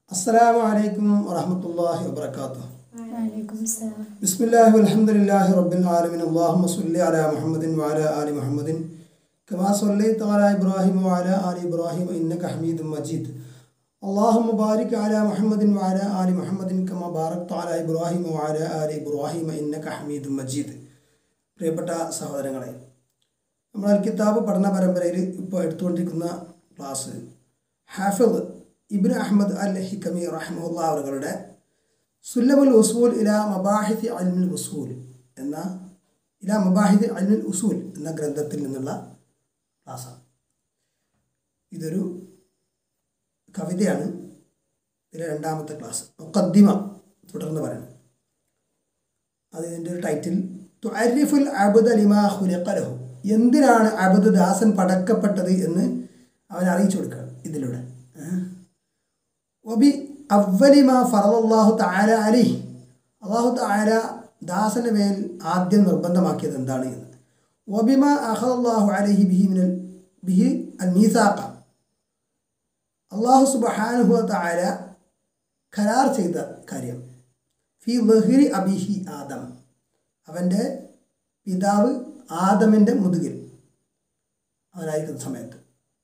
അസ്സലാമു അലൈക്കും വറഹ്മത്തുള്ളാഹി വബറകാതുഹു വലൈക്കും സലാം ബിസ്മില്ലാഹി വൽഹംദുലില്ലാഹി റബ്ബിൽ ആലമീൻ അല്ലാഹുമ്മ സ്വല്ലി അലാ മുഹമ്മദിൻ വഅലാ ആലി മുഹമ്മദിൻ കമാ സ്വല്ലൈത അലാ ഇബ്രാഹിം വഅലാ ആലി ഇബ്രാഹിം ഇന്നക ഹമീദും മജീദ് اللهم بارك على محمد وعلى آل محمد كما باركت على إبراهيم وعلى آل إبراهيم إنك حميد مجيد പ്രിയപ്പെട്ട സഹോദരങ്ങളെ നമ്മൾ അൽ കിതാബ് പഠന പരമ്പരയിൽ ഇപ്പോൾ എടുത്തുകൊണ്ടിരിക്കുന്ന class Hafiz Ibn Ahmad al Hakami റഹ്മുല്ല അവരുടെ സുല്ലമുൽ ഉസൂൽ ഇല മബാഹിദ് അൽമുൽ ഉസൂൽ എന്ന ഇല മബാഹിദ് അൽമുൽ ഉസൂൽ എന്ന ഗ്രന്ഥത്തിൽ നിന്നുള്ള ക്ലാസ്സാണ് ഇതൊരു കവിതയാണ് ഇതിലെ രണ്ടാമത്തെ ക്ലാസ് മുഖദ്ദിമ തുടർന്ന് പറയണം അത് ഇതിൻ്റെ ഒരു ടൈറ്റിൽ തുഅരിഫുൽ അബുദ ലിമാ ഖുലിഖലഹു എന്തിനാണ് അബുദ് ദാസൻ പടക്കപ്പെട്ടത് എന്ന് അവൻ അറിയിച്ചു കൊടുക്കുകയാണ് ഇതിലൂടെ ഏഹ്? വബി അവലിമാ ഫറലല്ലാഹു തആല അലൈഹി അള്ളാഹു തആല ദാസന് മേൽ ആദ്യം നിർബന്ധമാക്കിയത് എന്താണ് എന്ന് വബിമ അഹദല്ലാഹു അലൈഹി ബിഹി മിനൽ ബിഹി അൽ മീസാഖ അള്ളാഹു സുബ്ഹാനഹു തആല കരാർ ചെയ്ത കാര്യം ഫി ലഹ്രി അബിഹി ആദം അവൻ്റെ പിതാവ് ആദമിൻ്റെ മുതുകിൽ അവനായിരിക്കുന്ന സമയത്ത്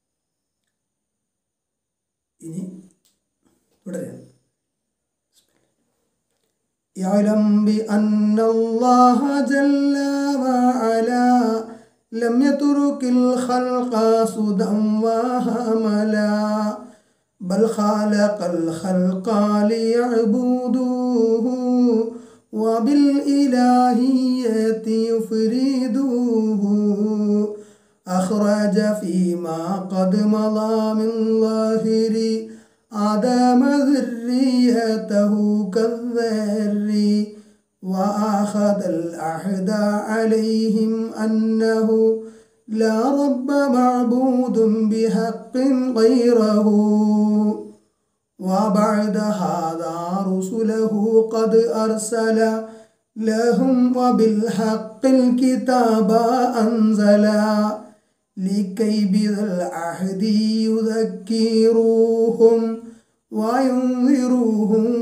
ഇനി തുടരുക يعلم بأن الله جل وعلا لم يترك الخلق سدى وهملا بل خلق الخلق ليعبدوه وبالإلهية يفردوه أخرج فيما قد مضى من ظاهر آدم ذريته كالذر وأخذ العهد عليهم أنه لا رب معبود بحق غيره وبعد هذا رسله قد أرسل لهم وبالحق الكتاب أنزلا لكي بذا العهد يذكروهم وينذروهم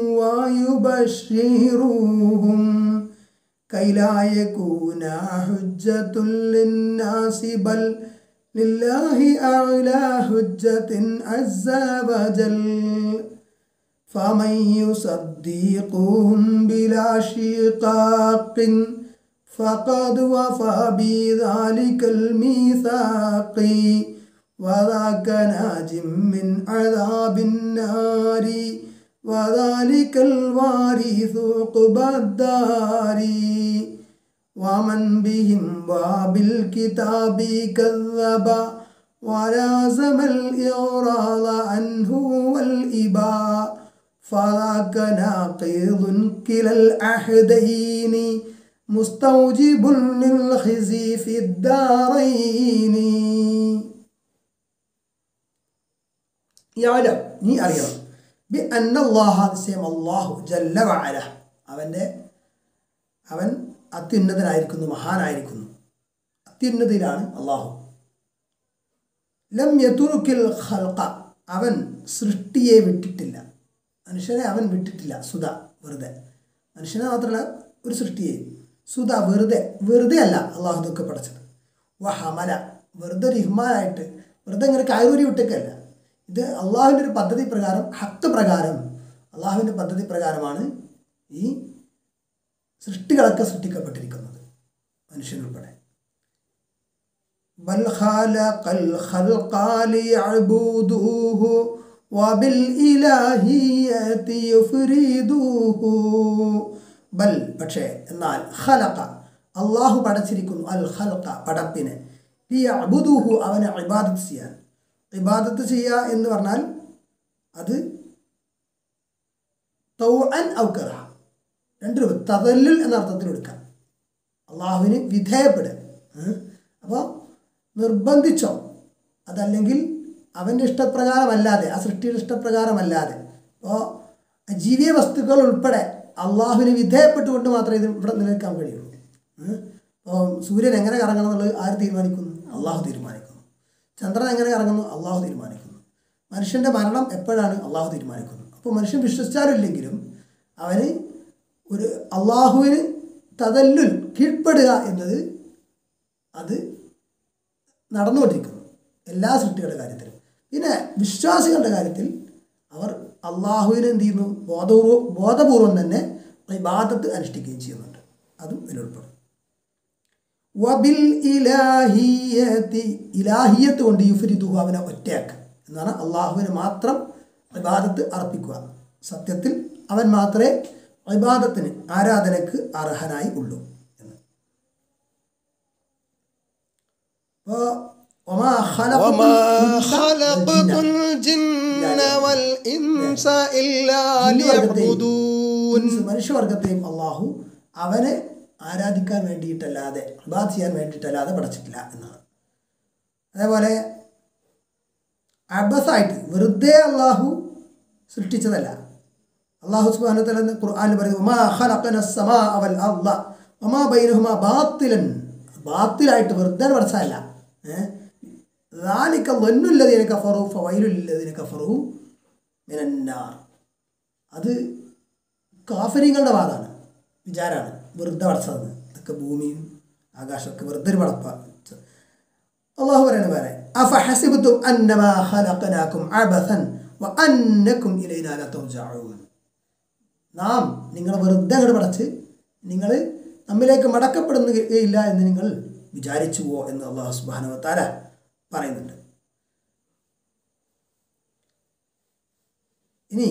ويبشروهم كي لا يكون حجة للناس بل لله أعلى حجة عز وجل فمن يصدقهم بلا شقاق فقد وفى بذلك الميثاق وذاك ناج من عذاب النار وذلك الوارث عقبى الدار ومن بهم وبالكتاب كذب ولازم الإغراض عنه والإباء فذاك ناقض كلا العهدين مستوجب للخزي في الدارين യാലം നീ അറിയണം ബി അന്നല്ലാഹ നിശ്ചയം അള്ളാഹു ജല്ല വഅല അവൻ്റെ അവൻ അത്യുന്നതനായിരിക്കുന്നു മഹാനായിരിക്കുന്നു അത്യുന്നതിലാണ് അള്ളാഹു ലം യതുറുക്കിൽ ഖൽഖ അവൻ സൃഷ്ടിയെ വിട്ടിട്ടില്ല മനുഷ്യനെ അവൻ വിട്ടിട്ടില്ല സുധ വെറുതെ മനുഷ്യനെ മാത്രമല്ല ഒരു സൃഷ്ടിയെ സുധ വെറുതെ വെറുതെ അല്ല അള്ളാഹു ഇതൊക്കെ പഠിച്ചത് വഹമല വെറുതെ ഒരു ഇഹ്മാനായിട്ട് വെറുതെ ഇങ്ങനെ കയറൂരി വിട്ടേക്കല്ല ഇത് അള്ളാഹുവിൻ്റെ ഒരു പദ്ധതി പ്രകാരം ഹക്ക് പ്രകാരം അള്ളാഹുവിൻ്റെ പദ്ധതി പ്രകാരമാണ് ഈ സൃഷ്ടികളൊക്കെ സൃഷ്ടിക്കപ്പെട്ടിരിക്കുന്നത് മനുഷ്യനുൾപ്പെടെ بل خلق الخلق ليعبدوه وبالإلهية يفردوه ബൽ പക്ഷേ എന്നാൽ ഖലഖ അള്ളാഹു പടച്ചിരിക്കുന്നു അൽ ഖൽഖ പടപ്പിനെ ലി അബുദൂഹു അവനെ ഇബാദത്ത് ചെയ്യാൻ ഇബാദത്ത് ചെയ്യുക എന്ന് പറഞ്ഞാൽ അത് തൗഅൻ ഔക്കറ രണ്ട് രൂപ തതല്ലുൽ എന്ന അർത്ഥത്തിൽ എടുക്കാം അള്ളാഹുവിന് വിധേയപ്പെടുക അപ്പോൾ നിർബന്ധിച്ചോ അതല്ലെങ്കിൽ അവൻ്റെ ഇഷ്ടപ്രകാരമല്ലാതെ ആ സൃഷ്ടിയുടെ ഇഷ്ടപ്രകാരമല്ലാതെ അപ്പോൾ ജീവിയ വസ്തുക്കൾ ഉൾപ്പെടെ അള്ളാഹുവിന് വിധേയപ്പെട്ടുകൊണ്ട് മാത്രമേ ഇത് ഇവിടെ നിലനിൽക്കാൻ കഴിയുള്ളൂ അപ്പോൾ സൂര്യൻ എങ്ങനെ കറങ്ങണം എന്നുള്ളത് ആര് തീരുമാനിക്കുന്നു അള്ളാഹു തീരുമാനിക്കുന്നു ചന്ദ്രൻ എങ്ങനെ കറങ്ങുന്നു അള്ളാഹു തീരുമാനിക്കുന്നു മനുഷ്യൻ്റെ മരണം എപ്പോഴാണ് അള്ളാഹു തീരുമാനിക്കുന്നു അപ്പോൾ മനുഷ്യൻ വിശ്വസിച്ചാലും ഇല്ലെങ്കിലും അവന് ഒരു അള്ളാഹുവിന് തതല്ലുൽ കീഴ്പ്പെടുക എന്നത് അത് നടന്നുകൊണ്ടിരിക്കുന്നു എല്ലാ സൃഷ്ടികളുടെ കാര്യത്തിലും പിന്നെ വിശ്വാസികളുടെ കാര്യത്തിൽ അവർ അള്ളാഹുവിനെ എന്ത് ചെയ്യുന്നു ബോധപൂർവ്വം ബോധപൂർവം തന്നെ ഇബാദത്ത് അനുഷ്ഠിക്കുകയും ചെയ്യുന്നുണ്ട് അതും ഇതിലുൾപ്പെടും വബിൽ ഇലാഹിയത്തി ഇലാഹിയത്ത് കൊണ്ട് യുഫരിദു അവനെ ഒറ്റയാക്കുക എന്നാണ് അള്ളാഹുവിന് മാത്രം ഇബാദത്ത് അർപ്പിക്കുക സത്യത്തിൽ അവൻ മാത്രമേ ഇബാദത്തിന് ആരാധനക്ക് അർഹനായി ഉള്ളൂ എന്ന് അപ്പോൾ ഒമാ وما ഖലഖത്തുൽ خلقت ജിന്ന الجن والإنس إلا ജിന്നുവർഗത്തെയും ليعبدون ഇൻസ് മനുഷ്യവർഗത്തെയും അള്ളാഹു അവനെ ആരാധിക്കാൻ വേണ്ടിയിട്ടല്ലാതെ ഇബാദ് ചെയ്യാൻ വേണ്ടിയിട്ടല്ലാതെ പഠിച്ചിട്ടില്ല എന്നാണ് അതേപോലെ അബസായിട്ട് വെറുതെ അള്ളാഹു സൃഷ്ടിച്ചതല്ല അള്ളാഹു സുബാനത്തല ഖുർആാനിൽ പറയുന്നത് ഒമാ ഖലഖന സമാ അവൽ അർള ഒമാ ബൈനഹുമാ ബാത്തിലൻ ബാത്തിലായിട്ട് വെറുതെ പഠിച്ചതല്ല ഏഹ് ذلك ظن الذين كفروا فويل للذين كفروا من النار അത് കാഫര്യങ്ങളുടെ വാദമാണ് വിചാരമാണ് വെറുതെ പടച്ചതെന്ന് ഇതൊക്കെ ഭൂമിയും ആകാശമൊക്കെ വെറുതെ ഒരു പടപ്പ അള്ളാഹു പറയണ വേറെ അഫഹസിബത്തും അന്നമാ ഖലഖനാകും അബസൻ വ അന്നകും ഇലൈനാ ലാ തുർജഊൻ നാം നിങ്ങളെ വെറുതെ അങ്ങോട്ട് പടച്ച് നിങ്ങൾ നമ്മിലേക്ക് മടക്കപ്പെടുന്നില്ല എന്ന് നിങ്ങൾ വിചാരിച്ചുവോ എന്ന് അള്ളാഹു സുബ്ഹാനഹു വ തആല പറയുന്നുണ്ട് ഇനി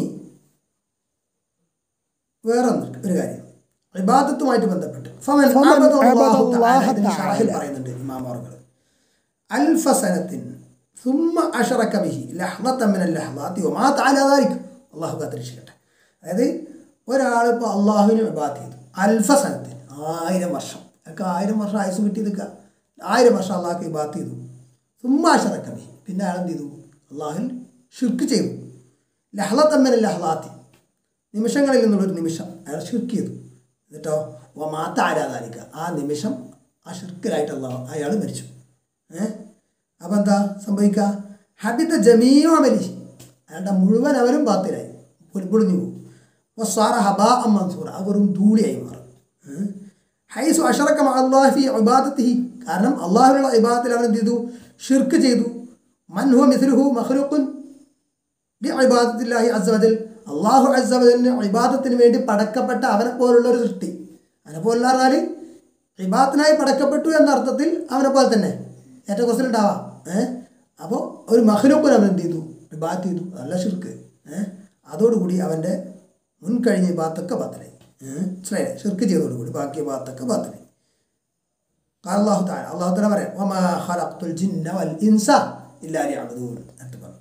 വേറൊന്ന് ഒരു കാര്യം ഇബാദത്തുമായിട്ട് ബന്ധപ്പെട്ട് ഫമൻ ഫമൻ അബദ അല്ലാഹു അബദ തആല അല്ലാഹ ഇതിന് ഷറഹിൽ തആല. പറയുന്നുണ്ട് ഇമാമോറുകൾ അൽഫ സനത്തിൻ ثم أشرك به لحظة من اللحظات ومات على ذلك അള്ളാഹു കാത്തിരക്ഷിക്കട്ടെ അതായത് ഒരാൾ ഇപ്പോൾ അള്ളാഹുവിനെ വിഭാഗത്ത് ചെയ്തു അൽഫ സനത്തിന് ആയിരം വർഷം ഒക്കെ ആയിരം വർഷം ആയുസ് കിട്ടി നിൽക്കുക ആയിരം വർഷം അള്ളാഹ്ക്ക് വിഭാഗത്ത് ചെയ്തു സുമ്മാഷറക്കബി പിന്നെ അയാൾ എന്ത് ചെയ്തു അള്ളാഹുൽ ഷിർക്ക് ചെയ്തു ലഹ്ലത്തമ്മന ലഹ്ലാത്തി നിമിഷങ്ങളിൽ നിന്നുള്ളൊരു നിമിഷം അയാൾ ഷിർക്ക് ചെയ്തു എന്നിട്ടോ ഓ മാത്ത ആരാധാനിക്കുക ആ നിമിഷം ആ ഷിർക്കിലായിട്ട് അള്ളാഹ് അയാൾ മരിച്ചു ഏഹ് അപ്പം എന്താ സംഭവിക്കുക ഹബിത ജമീയോ അമലി അയാളുടെ മുഴുവൻ അവരും ബാത്തിലായി പൊലിപ്പൊളിഞ്ഞു പോകും അപ്പോൾ സ്വാറ ഹബാ അം മൻസൂർ ആ വെറും ധൂളിയായി മാറും ഏഹ്? ഹൈസു അഷറക്ക അള്ളാഹി ഇബാദത്തിഹി കാരണം അള്ളാഹുവിനുള്ള ഇബാദത്തിൽ അവൻ എന്ത് ചെയ്തു ഷിർക്ക് ചെയ്തു മൻഹു മിസ്ലുഹു മഖ്ലൂഖുൻ ഇബാദത്തില്ലാഹി അസ്വദൽ അള്ളാഹു അസ്വദലിന് ഇബാദത്തിന് വേണ്ടി പടക്കപ്പെട്ട അവനെ പോലുള്ള ഒരു സൃഷ്ടി അവനെ പോലുള്ള പറഞ്ഞാൽ ഇബാദത്തിനായി പടക്കപ്പെട്ടു എന്ന അർത്ഥത്തിൽ അവനെ പോലെ തന്നെ ഏറ്റവും കുറച്ചിലുണ്ടാവാം ഏഹ് അപ്പോൾ ഒരു മഹ്ലൂക്കിന് അവൻ എന്ത് ചെയ്തു ഇബാദത്ത് ചെയ്തു അതല്ല ഷിർക്ക് ഏഹ് അതോടുകൂടി അവൻ്റെ മുൻകഴിഞ്ഞ ഇബാത്തൊക്കെ ബാത്തലായി ഏഹ് മനസ്സിലായില്ലേ ഷിർക്ക് ചെയ്തതോടുകൂടി ബാക്കി ബാത്തൊക്കെ ബാത്തലായി قال الله تعالى الله تعالى പറയാം وما خلقت الجن والإنس إلا ليعبدون എന്ന് പറഞ്ഞു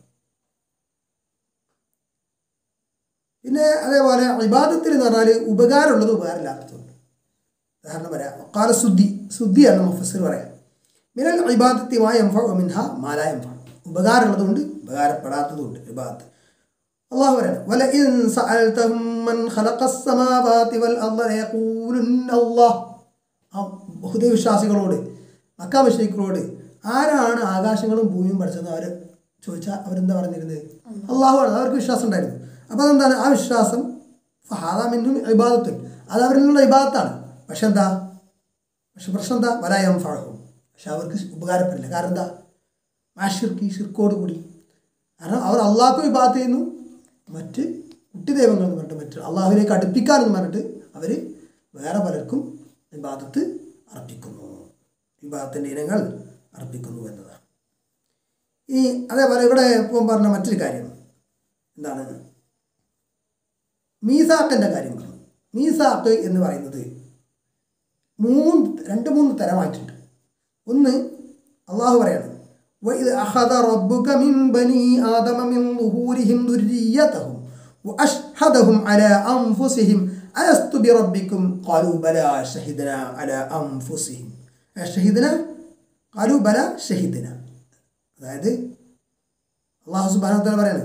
പിന്നെ അതേപോലെ ഇബാദത്തിൽ എന്ന് പറഞ്ഞാൽ ഉപകാരമുള്ളത് ഉപകാരമില്ലാത്തതുണ്ട് ഉദാഹരണം പറയാം കാല ശുദ്ധി ശുദ്ധിയാണ് മുഫസ്സിർ പറയാം മിനൽ ഇബാദത്തിമായ എംഫ മിൻഹ മാലായ എംഫ ഉപകാരമുള്ളതുകൊണ്ട് ഉപകാരപ്പെടാത്തതുണ്ട് ഇബാദത്ത് അള്ളാഹു പറയണം വല ഇൻ സഅൽതഹും മൻ ഖലഖസ് സമാവാതി വൽ അർള ലയഖൂലുന്ന അല്ലാഹ് ആ ബഹുദൈവ വിശ്വാസികളോട് മക്ക മുശ്രിക്കുകളോട് ആരാണ് ആകാശങ്ങളും ഭൂമിയും പഠിച്ചത് അവർ ചോദിച്ചാൽ അവരെന്താ പറഞ്ഞിരുന്നത് അള്ളാഹുവാണ് അവർക്ക് വിശ്വാസം ഉണ്ടായിരുന്നു അപ്പോൾ അതെന്താണ് ആ വിശ്വാസം ഫഹാദ മിന്നും ഇബാദത്തുൻ അത് അവരിൽ നിന്നുള്ള ഇബാദത്താണ് പക്ഷെ എന്താ പക്ഷെ പ്രശ്നം എന്താ വലായം ഫഴഹും പക്ഷെ അവർക്ക് ഉപകാരപ്പെടില്ല കാരണം എന്താ ആ ഷിർക്ക് ഈ ഷിർക്കോട് കൂടി കാരണം അവർ അള്ളാഹ്ക്കും ഇബാദത്ത് ചെയ്യുന്നു മറ്റ് കുട്ടി ദൈവങ്ങൾ എന്ന് പറഞ്ഞിട്ട് മറ്റ് അള്ളാഹുവിലേക്ക് അടുപ്പിക്കാനെന്ന് പറഞ്ഞിട്ട് അവർ വേറെ പലർക്കും ഇബാദത്ത് അർപ്പിക്കുന്നു ഇബാദത്തിൻ്റെ ഇനങ്ങൾ അർപ്പിക്കുന്നു എന്നതാണ് ഈ അതേപോലെ ഇവിടെ ഇപ്പം പറഞ്ഞ മറ്റൊരു കാര്യം എന്താണ് മീസാക്കിൻ്റെ കാര്യം പറഞ്ഞു മീസാക്ക് എന്ന് പറയുന്നത് മൂന്ന് രണ്ട് മൂന്ന് തരമായിട്ടുണ്ട് ഒന്ന് അള്ളാഹു പറയാണ് وإذ أخذ ربك من بني آدم من ظهورهم ذريتهم وأشهدهم على أنفسهم ألست بربكم قالوا بلى شهدنا على أنفسهم شهدنا قالوا بلى شهدنا അതായത് അള്ളാഹു സുബാനത്തല പറയാണ്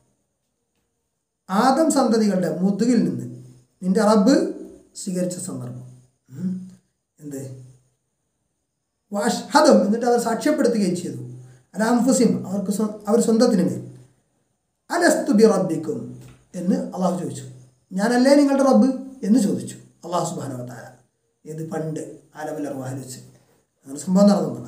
ആദം സന്തതികളുടെ മുതുകിൽ നിന്ന് നിന്റെ റബ്ബ് സ്വീകരിച്ച സന്ദർഭം ഉം. എന്ത് വാഷ്ഹദം എന്നിട്ട് അവർ സാക്ഷ്യപ്പെടുത്തുകയും ചെയ്തു അലാംഫുസിം അവർക്ക് സ്വ- അവർ സ്വന്തത്തിന് മേൽ അലസ്തു ബി റബ്ബിക്കും എന്ന് അള്ളാഹു ചോദിച്ചു ഞാനല്ലേ നിങ്ങളുടെ റബ്ബ് എന്ന് ചോദിച്ചു അള്ളാഹു സുബാന താര ഇത് പണ്ട് ആലമൽ അറുവാഹിൽ വെച്ച് അങ്ങനെ സംഭവം നടന്നതാണ്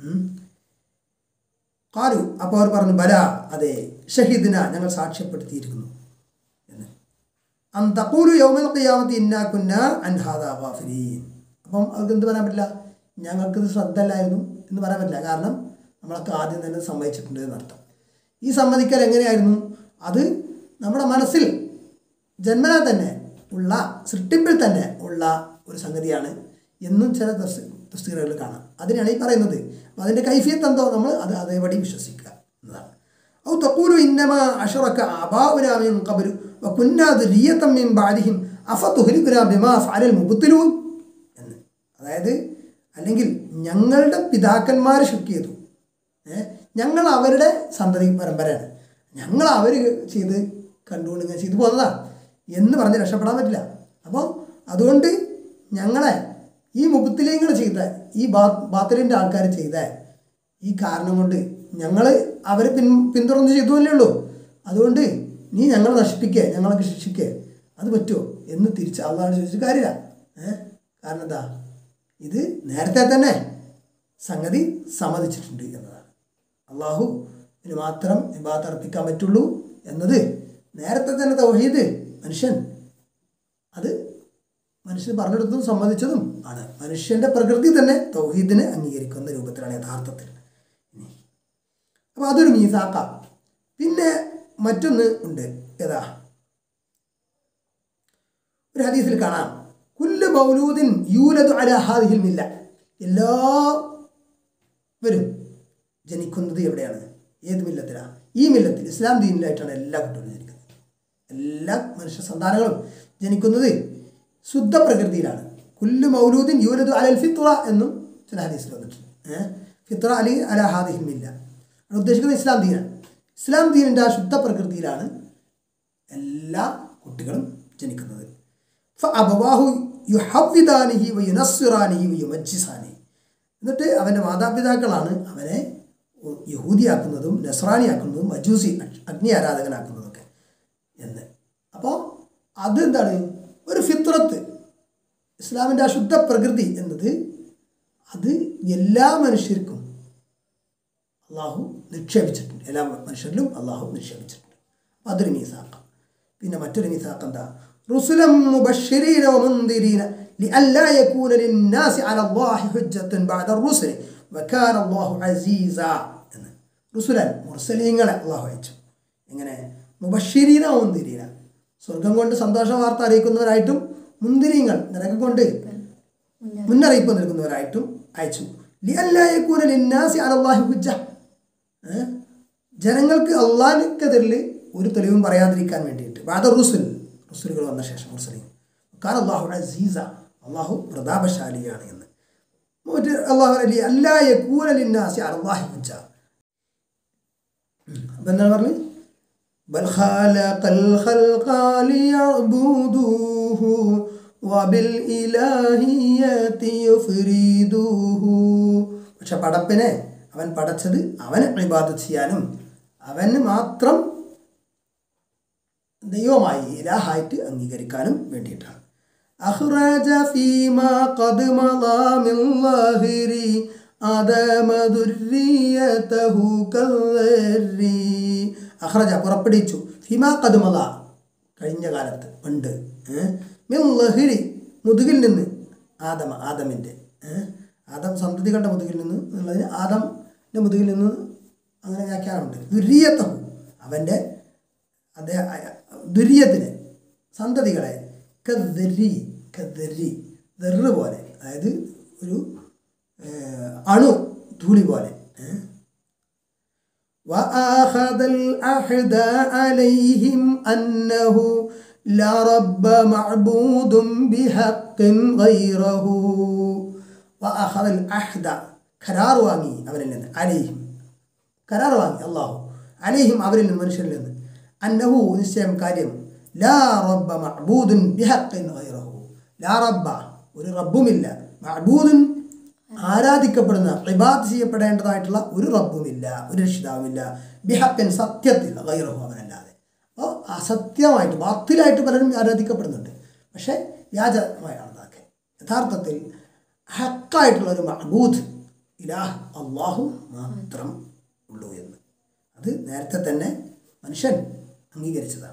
കാലു അപ്പോൾ അവർ പറഞ്ഞു ബല അതെ ഷഹീദിന ഞങ്ങൾ സാക്ഷ്യപ്പെടുത്തിയിരിക്കുന്നു എന്ന് അന്തക്കൂലു യൗമൽ ഖിയാമത്തി ഇന്നാ കുന്ന അൻഹാദാ ഗാഫിലീൻ അപ്പം അവർക്ക് എന്ത് പറയാൻ പറ്റില്ല ഞങ്ങൾക്കിത് ശ്രദ്ധ അല്ലായിരുന്നു എന്ന് പറയാൻ പറ്റില്ല കാരണം നമ്മളൊക്കെ ആദ്യം തന്നെ സമ്മതിച്ചിട്ടുണ്ട് എന്നർത്ഥം ഈ സമ്മതിക്കൽ എങ്ങനെയായിരുന്നു അത് നമ്മുടെ മനസ്സിൽ ജന്മനാ തന്നെ ഉള്ള സൃഷ്ടിപ്പിൽ തന്നെ ഉള്ള ഒരു സംഗതിയാണ് എന്നും ചില തസ്തികകളിൽ കാണാം അതിനാണ് ഈ പറയുന്നത് അപ്പം അതിൻ്റെ കൈഫിയത്ത് എന്തോ നമ്മൾ അത് അതേപടി വിശ്വസിക്കുക എന്നതാണ് ഔ തഖൂലു ഇന്നമ അഷറക ആബാഉനാ മിൻ ഖബ്ലു വകുന്നാ ദുരിയതം മിൻ ബഅദിഹിം അഫതുഹ്ലികുനാ ബിമാ ഫഅലൽ മുബ്തിലൂൻ എന്ന് അതായത് അല്ലെങ്കിൽ ഞങ്ങളുടെ പിതാക്കന്മാർ ശുക്ക് ചെയ്തു ഏ? ഞങ്ങൾ അവരുടെ സന്തതി പരമ്പരയാണ് ഞങ്ങൾ അവർ ചെയ്ത് കണ്ടുകൊണ്ട് ഇങ്ങനെ ചെയ്തു പോകുന്നതാ എന്ന് പറഞ്ഞ് രക്ഷപ്പെടാൻ പറ്റില്ല അപ്പോൾ അതുകൊണ്ട് ഞങ്ങളെ ഈ മുപ്പത്തിലേങ്ങൾ ചെയ്ത ഈ ബാ ബാത്തലിൻ്റെ ആൾക്കാർ ചെയ്ത ഈ കാരണം കൊണ്ട് ഞങ്ങൾ അവരെ പിൻ പിന്തുടർന്ന് ചെയ്തുവല്ലേ ഉള്ളൂ അതുകൊണ്ട് നീ ഞങ്ങളെ നശിപ്പിക്കുക ഞങ്ങളൊക്കെ ശിക്ഷിക്കുക അത് പറ്റുമോ എന്ന് തിരിച്ച് അള്ളാഹ് ചോദിച്ചിട്ട് കാര്യമില്ല ഏഹ് കാരണം എന്താ ഇത് നേരത്തെ തന്നെ സംഗതി സമ്മതിച്ചിട്ടുണ്ട് എന്നതാണ് അള്ളാഹു ഇതിന് മാത്രം ഇബാദത്ത് അർപ്പിക്കാൻ പറ്റുള്ളൂ എന്നത് നേരത്തെ തന്നെ തൗഹീദ് മനുഷ്യൻ അത് മനുഷ്യൻ പറഞ്ഞെടുത്തതും സമ്മതിച്ചതും ആണ് മനുഷ്യൻ്റെ പ്രകൃതി തന്നെ തൗഹീദിനെ അംഗീകരിക്കുന്ന രൂപത്തിലാണ് യഥാർത്ഥത്തിൽ അപ്പോൾ അതൊരു മീസാക്ക പിന്നെ മറ്റൊന്ന് ഉണ്ട് ഏതാ ഒരു ഹദീസിൽ കാണാം കുല്ല് മൗലൂദിൻ യൂലദു അല ഹാദിഹിൽ മില്ല എല്ലാവരും ജനിക്കുന്നത് എവിടെയാണ് ഏത് മില്ലത്തിലാണ് ഈ മില്ലത്തിൽ ഇസ്ലാം ദീനിലായിട്ടാണ് എല്ലാ കുട്ടികളും ജനിക്കുന്നത് എല്ലാ മനുഷ്യ സന്താനങ്ങളും ജനിക്കുന്നത് ശുദ്ധ പ്രകൃതിയിലാണ് കുല്ല് മൗലൂദിൻ യൂലദു അലൽ ഫിത്ര എന്നും ചില ഹദീസിൽ വന്നിട്ടുണ്ട് ഏഹ് ഫിത്ര അലി അല ഹാദിഹിൽ മില്ല ആണ് ഉദ്ദേശിക്കുന്നത് ഇസ്ലാം ദീനാണ് ഇസ്ലാം ദീനിൻ്റെ ആ ശുദ്ധ പ്രകൃതിയിലാണ് എല്ലാ കുട്ടികളും ജനിക്കുന്നത് ഫഅബവാഹു യുഹവ്വിദാനിഹി വയുനസ്സിറാനിഹി വയുമജ്ജിസാനിഹി എന്നിട്ട് അവൻ്റെ മാതാപിതാക്കളാണ് അവനെ യഹൂദിയാക്കുന്നതും നസ്രാനിയാക്കുന്നതും മജൂസി അഗ്നി ആരാധകനാക്കുന്നതൊക്കെ എന്ന് അപ്പോൾ അതെന്താണ് ഒരു ഫിത്രത്ത് ഇസ്ലാമിൻ്റെ ആ ശുദ്ധ പ്രകൃതി എന്നത് അത് എല്ലാ മനുഷ്യർക്കും അള്ളാഹു നിക്ഷേപിച്ചിട്ടുണ്ട് എല്ലാ മനുഷ്യരിലും അള്ളാഹു നിക്ഷേപിച്ചിട്ടുണ്ട് അപ്പം അതൊരു മീസാക്കം പിന്നെ മറ്റൊരു മീസാക്കം എന്താ റുസുലം മുബശ്ശിരീന വമുന്ദിരീന لئلا يكون للناس على الله حجة بعد الرسل وكان الله عزيزا എന്ന് റുസുലൻ മുർസലീങ്ങളെ അള്ളാഹു അയച്ചു എങ്ങനെ മുബശ്ശിരീന മുന്തിരീന സ്വർഗം കൊണ്ട് സന്തോഷ വാർത്ത അറിയിക്കുന്നവരായിട്ടും മുന്തിരീങ്ങൾ നരകം കൊണ്ട് മുന്നറിയിപ്പ് നൽകുന്നവരായിട്ടും അയച്ചു ലിഅല്ലാ യകൂന ലിന്നാസി അലല്ലാഹി ഹുജ്ജ ഏ? ജനങ്ങൾക്ക് അള്ളാഹിനെതിരിൽ ഒരു തെളിവും പറയാതിരിക്കാൻ വേണ്ടിയിട്ട് വാദ റുസുൽ റുസുലുകൾ വന്ന ശേഷം മുസ്ലിം കാരണം അള്ളാഹു അസീസ അള്ളാഹു പ്രതാപശാലിയാണ് എന്ന് മറ്റ് അള്ളാഹു അലി അല്ലാ യകൂന ലിന്നാസി അലല്ലാഹി ഹുജ്ജ അപ്പം എന്താണ് പറഞ്ഞത് بل خلق الخلق ليعبدوه وبالإلهية يفردوه പക്ഷെ പടപ്പിനെ അവൻ പടച്ചത് അവന് ഇബാദത്ത് ചെയ്യാനും അവന് മാത്രം ദൈവമായി ഇലാഹായിട്ട് അംഗീകരിക്കാനും വേണ്ടിയിട്ടാണ് أخرج فيما قد مضى من ظاهر آدم ذريته كالذري അഹ്റജ പുറപ്പെടുവിച്ചു ഫിമാ കതുമല കഴിഞ്ഞ കാലത്ത് പണ്ട് ഏഹ് മിൻ ലഹിരി മുതുകിൽ നിന്ന് ആദമ ആദമിൻ്റെ ഏഹ് ആദം സന്തതികളുടെ മുതുകിൽ നിന്ന് എന്നുള്ളതിന് ആദമിൻ്റെ മുതുകിൽ നിന്ന് അങ്ങനെ വ്യാഖ്യാനമുണ്ട് ദുര്യത്തഹു അവൻ്റെ അദ്ദേഹ ദുര്യത്തിന് സന്തതികളെ കദരി കദരി ദറ് പോലെ അതായത് ഒരു ഏഹ്, അണു ധൂളി പോലെ ഏഹ് وآخذ العهد عليهم أنه لا رب معبود بحق غيره وآخذ العهد കരാർ വാങ്ങി അവരിൽ നിന്ന് അലൈഹിം കരാർ വാങ്ങി അള്ളാഹു അലൈഹിം അവരിൽ നിന്ന് മനുഷ്യരിൽ നിന്ന് അന്നഹു നിശ്ചയം കാര്യം ലാ റബ്ബ മഅബൂദുൻ ബിഹഖിൻ ഗൈറഹു ലാ റബ്ബ ഒരു റബ്ബുമില്ല മഅബൂദുൻ ആരാധിക്കപ്പെടുന്ന ഇബാദ് ചെയ്യപ്പെടേണ്ടതായിട്ടുള്ള ഒരു റബ്ബുമില്ല ഒരു രക്ഷിതാവുമില്ല ബിഹക്കൻ സത്യത്തിൽ ഗൈറഹു അവനല്ലാതെ അപ്പോൾ അസത്യമായിട്ട് ബാത്തിലായിട്ട് പലരും ആരാധിക്കപ്പെടുന്നുണ്ട് പക്ഷേ വ്യാജമായാണ് അതൊക്കെ യഥാർത്ഥത്തിൽ ഹക്കായിട്ടുള്ള ഒരു മഹബൂദ് ഇലാഹ് അള്ളാഹു മാത്രം ഉള്ളൂ എന്ന് അത് നേരത്തെ തന്നെ മനുഷ്യൻ അംഗീകരിച്ചതാണ്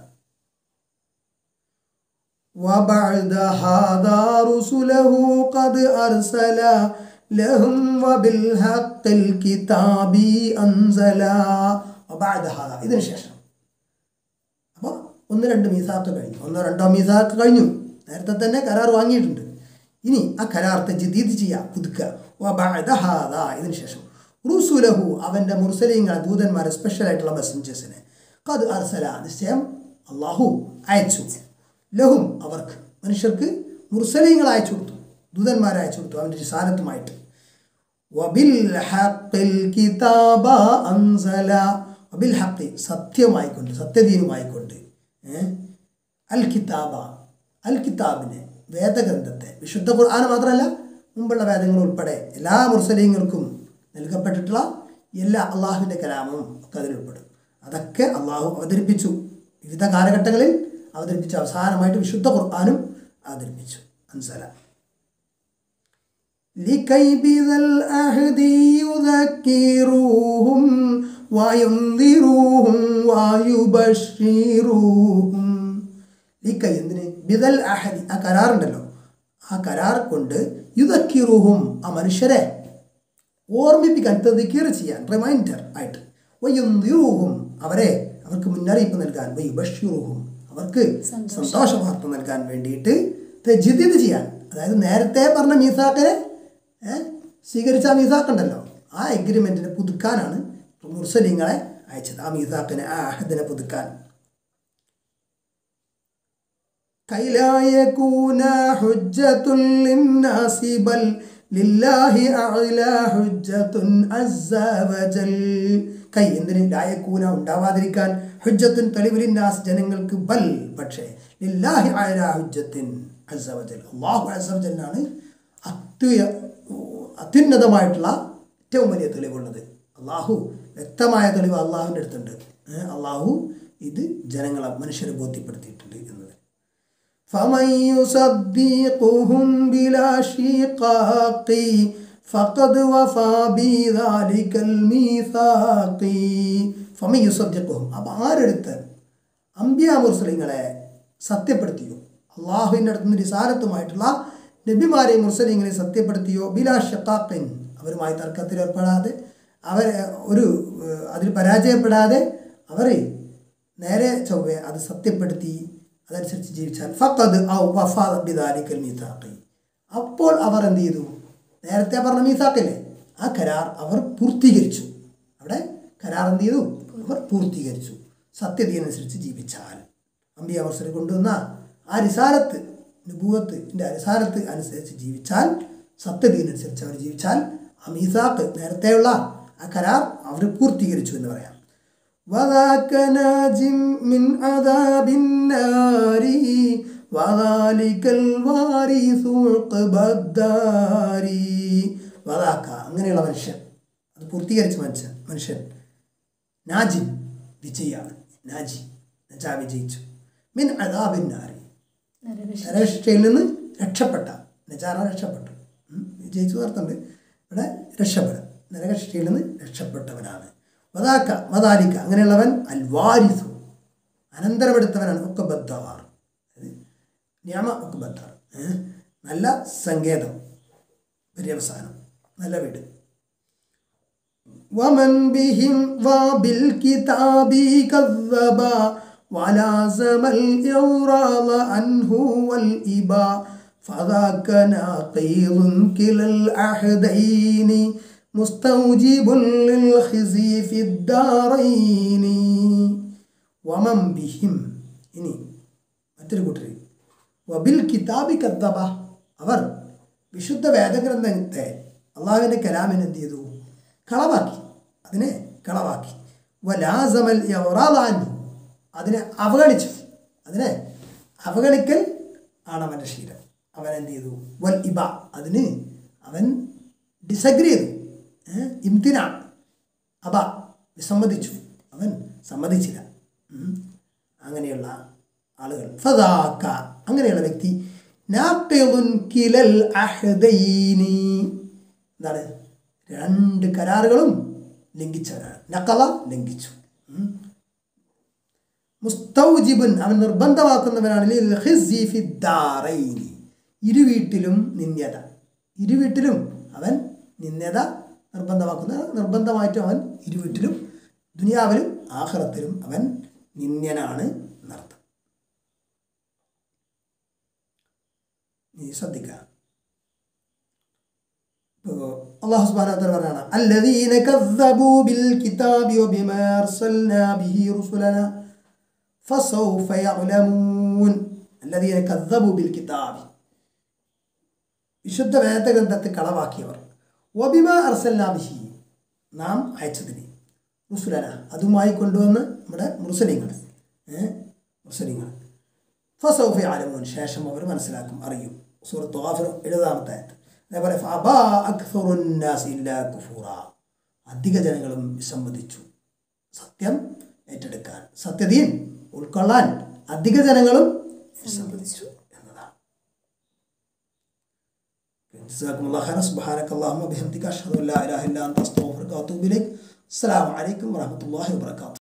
وبعد هذا رسله قد أرسل لهم وبالحق الكتاب أنزلا وبعد هذا ഇതിന് ശേഷം അപ്പോൾ ഒന്ന് രണ്ട് മീസാക്ക് കഴിഞ്ഞു ഒന്നോ രണ്ടോ മീസാക്ക് കഴിഞ്ഞു നേരത്തെ തന്നെ കരാർ വാങ്ങിയിട്ടുണ്ട് ഇനി ആ കരാർത്തെ ജദീദ് ചെയ്യുക പുതുക്കുക വബഅദ ഹാദാ ഇതിന് ശേഷം റുസുലഹു അവൻ്റെ മുർസലീങ്ങൾ ദൂതന്മാരെ സ്പെഷ്യൽ ആയിട്ടുള്ള മെസ്സഞ്ചേഴ്സിനെ കത് അർസല നിശ്ചയം അള്ളാഹു അയച്ചു ലഹും അവർക്ക് മനുഷ്യർക്ക് മുർസലീങ്ങൾ അയച്ചു കൊടുത്തു ദൂതന്മാരെ അയച്ചു കൊടുത്തു അവൻ്റെ റിസാലത്തുമായിട്ട് വബിൽ ഹഖിൽ കിതാബ അൻസല വബിൽ ഹഖി സത്യമായിക്കൊണ്ട് സത്യദീനുമായിക്കൊണ്ട് ഏ? അൽ കിതാബ അൽ കിതാബിനെ വേദഗ്രന്ഥത്തെ വിശുദ്ധ ഖുർആൻ മാത്രമല്ല മുമ്പുള്ള വേദങ്ങൾ ഉൾപ്പെടെ എല്ലാ മുർസലീങ്ങൾക്കും നൽകപ്പെട്ടിട്ടുള്ള എല്ലാ അള്ളാഹുവിൻ്റെ കലാമും ഒക്കെ അതിൽ ഉൾപ്പെടും അതൊക്കെ അള്ളാഹു അവതരിപ്പിച്ചു വിവിധ കാലഘട്ടങ്ങളിൽ അവതരിപ്പിച്ചു അവസാനമായിട്ട് വിശുദ്ധ ഖുർആാനും അവതരിപ്പിച്ചു അൻസല لكي بذا العهد يذكروهم وينذروهم ويبشروهم ലിക്കൈ എന്തിന് ബിദൽ അഹദി ആ കരാറുണ്ടല്ലോ ആ കരാർ കൊണ്ട് യുദക്കിറുഹും ആ മനുഷ്യരെ ഓർമ്മിപ്പിക്കാൻ തെതിക്കീർ ചെയ്യാൻ റിമൈൻഡർ ആയിട്ട് വയുന്തിറുഹും അവരെ അവർക്ക് മുന്നറിയിപ്പ് നൽകാൻ വയുബഷിറുഹും അവർക്ക് സന്തോഷ വാർത്ത നൽകാൻ വേണ്ടിയിട്ട് തെജിദിത് ചെയ്യാൻ അതായത് നേരത്തെ പറഞ്ഞ മീസാക്കിനെ ഏ, സ്വീകരിച്ച ആ മീസാക്കുണ്ടല്ലോ ആ എഗ്രിമെൻറ്റിനെ പുതുക്കാനാണ് മുർസലിങ്ങളെ അയച്ചത് ആ മീസാക്കിനെ ആ അഹദിനെ പുതുക്കാൻ كي لا يكون حجة للناس بل لله أعلى حجة عز وجل കൈ എന്തിന് ലായക്കൂന ഉണ്ടാവാതിരിക്കാൻ ഹുജ്ജത്തുൻ തെളിവിലിന്നാസ് ജനങ്ങൾക്ക് ബൽ പക്ഷേ ലില്ലാഹി അല ഹുജ്ജത്തിൻ അസവജൽ അള്ളാഹു അസവജലാണ് അത്യുയ അത്യുന്നതമായിട്ടുള്ള ഏറ്റവും വലിയ തെളിവുള്ളത് അള്ളാഹു വ്യക്തമായ തെളിവ് അള്ളാഹുവിൻ്റെ അടുത്തുണ്ട് ഏ, അള്ളാഹു ഇത് ജനങ്ങളെ മനുഷ്യരെ ബോധ്യപ്പെടുത്തിയിട്ടുണ്ട് എന്നത് فمن يصدقهم بلا شقاق فقد وفى بذلك الميثاق فمن يصدقهم അപ്പം ആരെടുത്ത് അമ്പിയ മുർസലിങ്ങളെ സത്യപ്പെടുത്തിയോ അള്ളാഹുവിൻ്റെ അടുത്ത് നിന്ന് റിസാലത്തുമായിട്ടുള്ള നബിമാരെയും മുർസലിങ്ങളെ സത്യപ്പെടുത്തിയോ ബിലാ ഷക്കാഖിൻ അവരുമായി തർക്കത്തിൽ ഏർപ്പെടാതെ അവർ ഒരു ഏഹ്, അതിൽ പരാജയപ്പെടാതെ അവർ നേരെ ചൊവ്വെ അത് സത്യപ്പെടുത്തി അതനുസരിച്ച് ജീവിച്ചാൽ ഫക്കത് ഔ വഫാ ബിദാലിക്കൽ മീസാഖി അപ്പോൾ അവർ എന്ത് ചെയ്തു നേരത്തെ പറഞ്ഞ മീസാക്കില്ലേ ആ കരാർ അവർ പൂർത്തീകരിച്ചു അവിടെ കരാർ എന്ത് ചെയ്തു അവർ പൂർത്തീകരിച്ചു സത്യതയനുസരിച്ച് ജീവിച്ചാൽ അമ്പിയ അവസരം കൊണ്ടുവന്ന ആ റിസാലത്ത് നുപൂവത്തിൻ്റെ റിസാലത്ത് അനുസരിച്ച് ജീവിച്ചാൽ സത്യതയനുസരിച്ച് അവർ ജീവിച്ചാൽ ആ മീസാക്ക് നേരത്തെയുള്ള ആ കരാർ അവർ പൂർത്തീകരിച്ചു എന്ന് പറയാം وذاك ناج من عذاب النار وذلك الوارث عقب الدار وذاك അങ്ങനെയുള്ള മനുഷ്യൻ അത് പൂർത്തീകരിച്ച മനുഷ്യൻ മനുഷ്യൻ നാജിൻ വിജയാണ് നാജി നജാ വിജയിച്ചു മിൻ അദാബിൻ നാരി നരശിക്ഷയിൽ നിന്ന് രക്ഷപ്പെട്ട നജാറ രക്ഷപ്പെട്ടു ഉം. വിജയിച്ചു ചേർത്തുണ്ട് ഇവിടെ രക്ഷപ്പെടും നരകശിക്ഷയിൽ നിന്ന് രക്ഷപ്പെട്ടവനാണ് വദാക്ക മദാലിക്ക അങ്ങനെയുള്ളവൻ അൽ വാരിസു അനന്തരമെടുത്തവനാണ് ഒക്കെ ബദ്ധാർ നിയമ ഒക്കെ ബദ്ധാർ നല്ല സങ്കേതം പര്യവസാനം നല്ല വീട് ومن بهم وبالكتاب كذبا ولازم الإعراض عنه والإبا فذاك ناقيض كلا الأحدين مستوجب للخزي في الدارين ومن بهم ഇനി മറ്റൊരു കൂട്ടർ വബിൽ കിതാബി കദ്ദബ അവർ വിശുദ്ധ വേദഗ്രന്ഥത്തെ അള്ളാഹുവിൻ്റെ കലാമിന് എന്ത് ചെയ്തു കളവാക്കി അതിനെ കളവാക്കി വലാസമൽ യൗറാദാനു അതിനെ അവഗണിച്ചു അതിനെ അവഗണിക്കൽ ആണ് അവൻ്റെ ശീലം അവൻ എന്ത് ചെയ്തു വൽ ഇബ അതിന് അവൻ ഡിസഗ്രി ചെയ്തു ഏഹ്? ഇംതിനാണ് അബ വിസമ്മതിച്ചു അവൻ സമ്മതിച്ചില്ല ഉം. അങ്ങനെയുള്ള ആളുകൾ ഫദാക്ക അങ്ങനെയുള്ള വ്യക്തി നാഖിദുൻ കിലൽ അഹ്ദൈനി എന്താണ് രണ്ട് കരാറുകളും ലംഘിച്ചവരാണ് നക്കല ലംഘിച്ചു ഉം. മുസ്തൗജിബുൻ അവൻ നിർബന്ധമാക്കുന്നവനാണ് ലിൽ ഖിസ്യി ഫി ദാറൈനി ഇരു വീട്ടിലും നിന്ദ്യത ഇരു വീട്ടിലും അവൻ നിന്ദ്യത നിർബന്ധമാക്കുന്ന നിർബന്ധമായിട്ടും അവൻ ഇരു വീട്ടിലും ദുനിയാവിലും ആഖിറത്തിലും അവൻ നിന്ദ്യനാണ് എന്നർത്ഥം നീ ശ്രദ്ധിക്കുക ഇപ്പോൾ അള്ളാഹു സുബ്ഹാനഹു വതആല പറയാണ് അല്ലദീന കസ്സബൂ ബിൽ കിതാബി വബിമാ അർസൽനാ ബിഹി റുസുലനാ فسوف يعلمون الذين كذبوا بالكتاب വിശുദ്ധ വേദഗ്രന്ഥത്തെ കളവാക്കിയവർ വബിമ അർസല്ലാബിഹി നാം അയച്ചതിന് മുസ്ലന അതുമായി കൊണ്ടുവന്ന് നമ്മുടെ മുർസലിങ്ങൾ മുർസലിങ്ങൾ ഫസൗഫ ആലമോൻ ശേഷം അവർ മനസ്സിലാക്കും അറിയും സൂറത്ത് ഗാഫിർ എഴുതാമത്തെ ആയത്ത് അതേപോലെ ഫഅബാ അക്സറുന്നാസ് ഇല്ലാ കുഫൂറ അധിക ജനങ്ങളും വിസമ്മതിച്ചു സത്യം ഏറ്റെടുക്കാൻ സത്യതയും ഉൾക്കൊള്ളാൻ അധിക ജനങ്ങളും വിസമ്മതിച്ചു എന്നതാണ് جزاكم الله خيرا سبحانك اللهم وبحمدك أشهد أن لا إله إلا أنت أستغفرك وأتوب إليك السلام عليكم ورحمة الله وبركاته